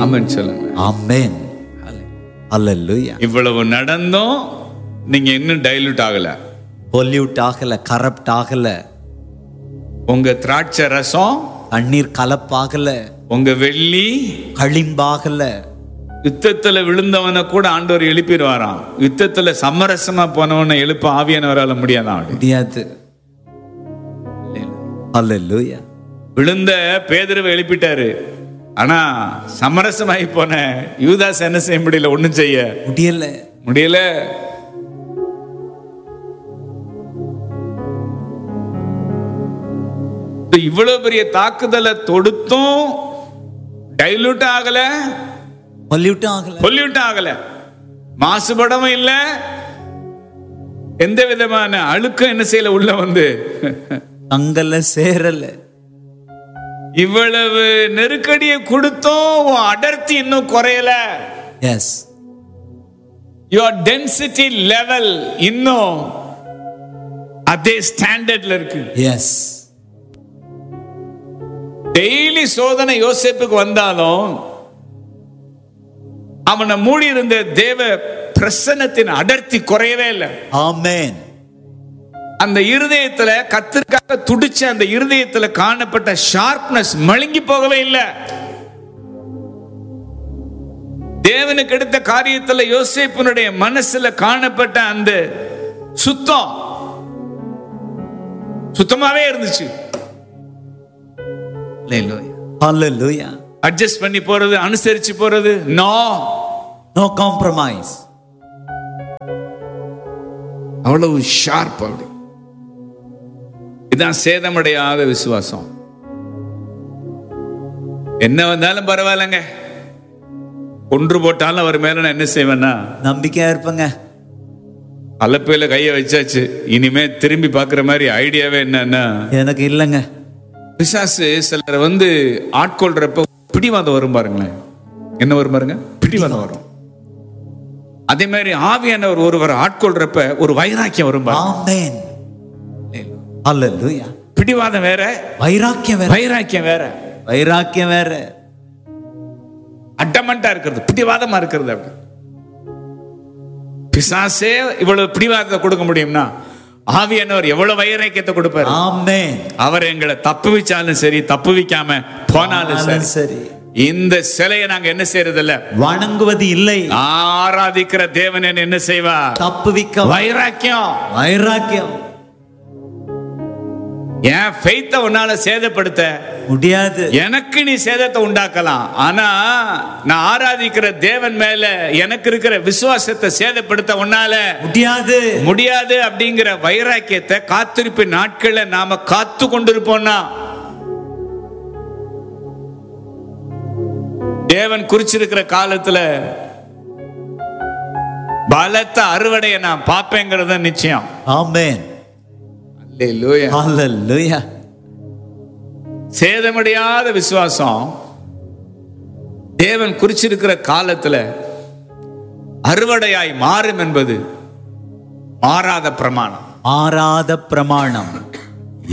ஆமென் சொல்லுங்க ஆமென் அல்லேலூயா இவ்வளவு நடந்தும் நீங்க இன்னும் டைலூட் ஆகல பொல்யூட் ஆகல கரப்ட் ஆகல உங்க திராட்சை ரசம் தண்ணீர் கலப்பாகல உங்க வெள்ளி களிம்பாகல யுத்தத்துல விழுந்தவனை கூட ஆண்டவர் எழுப்பிடுவாராம் யுத்தத்துல சமரசமா போனவனை எழுப்ப ஆவியானவரால முடியாதான் முடியாது அல்லேலூயா விழுந்த பேதுருவை எழுப்பிட்டாரு ஆனா சமரசமாகி போன யூதாஸ் என்ன செய்ய முடியல ஒண்ணும் செய்ய முடியல முடியல இவ்வளவு பெரிய தாக்குதலை தொடுத்தும் டைலூட் ஆகல பொல்யூட் ஆகல பொல்யூட் ஆகல மாசுபடவும் இல்ல எந்த விதமான அழுக்கம் என்ன செய்யல உள்ள வந்து அங்கல சேரல இவ்வளவு நெருக்கடியை கொடுத்தும் உன் அடர்த்தி இன்னும் குறையல எஸ் யுவர் டென்சிட்டி லெவல் இன்னும் அதே ஸ்டாண்டர்ட்ல இருக்கு எஸ் டெய்லி சோதனை யோசிப்புக்கு வந்தாலும் அவனை மூடி இருந்த தேவ பிரசன்னத்தின் அடர்த்தி குறையவே இல்லை ஆமென் அந்த இருதயத்துல கத்திற்காக துடிச்ச அந்த இருதயத்துல காணப்பட்ட ஷார்ப்னஸ் மழுங்கி போகவே இல்லை தேவனுக்கு எடுத்த காரியத்துல யோசேப்பினுடைய மனசுல காணப்பட்ட அந்த சுத்தம் சுத்தமாவே இருந்துச்சு அல்லேலூயா அட்ஜஸ்ட் பண்ணி போறது அனுசரிச்சு போறது நோ நோ காம்ப்ரமைஸ் அவ்வளவு ஷார்ப் அப்படி இதான் சேதமடையாத விசுவாசம் என்ன வந்தாலும் பரவாயில்லைங்க கொன்று போட்டாலும் அவர் மேல நான் என்ன செய்வேன்னா நம்பிக்கையா இருப்பங்க அலப்பையில கைய வச்சாச்சு இனிமே திரும்பி பார்க்குற மாதிரி ஐடியாவே என்னன்னா எனக்கு இல்லைங்க பிசாசு சிலர் வந்து ஆட்கொள்றப்ப பிடிவாதம் வரும் பாருங்களேன் என்ன வரும் பாருங்க பிடிவாதம் வரும் அதே மாதிரி ஆவியானவர் ஒருவர் ஆட்கொள்றப்ப ஒரு வைராக்கியம் வரும் பாருங்க ஆமென் அல்லேலூயா பிடிவாதம் வேற வைராக்கியம் வேற வைராக்கியம் வேற வைராக்கியம் வேற அட்டமண்டா இருக்கிறது பிடிவாதமா இருக்கிறது அப்படி பிசாசே இவ்வளவு பிடிவாதத்தை கொடுக்க முடியும்னா ஆவியானவர் எவ்வளவு வைராக்கியத்தை கொடுப்பாரு ஆமென் அவர் எங்களை தப்புவிச்சாலும் சரி தப்புவிக்காம போனாலும் சரி சரி இந்த சிலையை நாங்க என்ன செய்யறது இல்ல வணங்குவது இல்லை ஆராதிக்கிற தேவன் என்ன என்ன செய்வா தப்புவிக்க வைராக்கியம் வைராக்கியம் என் ஃபெய்த்தை உன்னால சேதப்படுத்த முடியாது எனக்கு நீ சேதத்தை உண்டாக்கலாம் ஆனா நான் ஆராதிக்கிற தேவன் மேல எனக்கு இருக்கிற விசுவாசத்தை சேதப்படுத்த உன்னால முடியாது முடியாது அப்படிங்கிற வைராக்கியத்தை காத்திருப்பு நாட்கள்ல நாம காத்து கொண்டிருப்போம்னா தேவன் குறிச்சிருக்கிற காலத்துல பலத்த அறுவடையை நான் பார்ப்பேங்கிறது நிச்சயம் ஆமென் அல்லேலூயா. அல்லேலூயா சேதமடையாத விசுவாசம் தேவன் குறிச்சிருக்கிற காலத்துல அறுவடையாய் மாறும் என்பது மாறாத பிரமாணம் மாறாத பிரமாணம்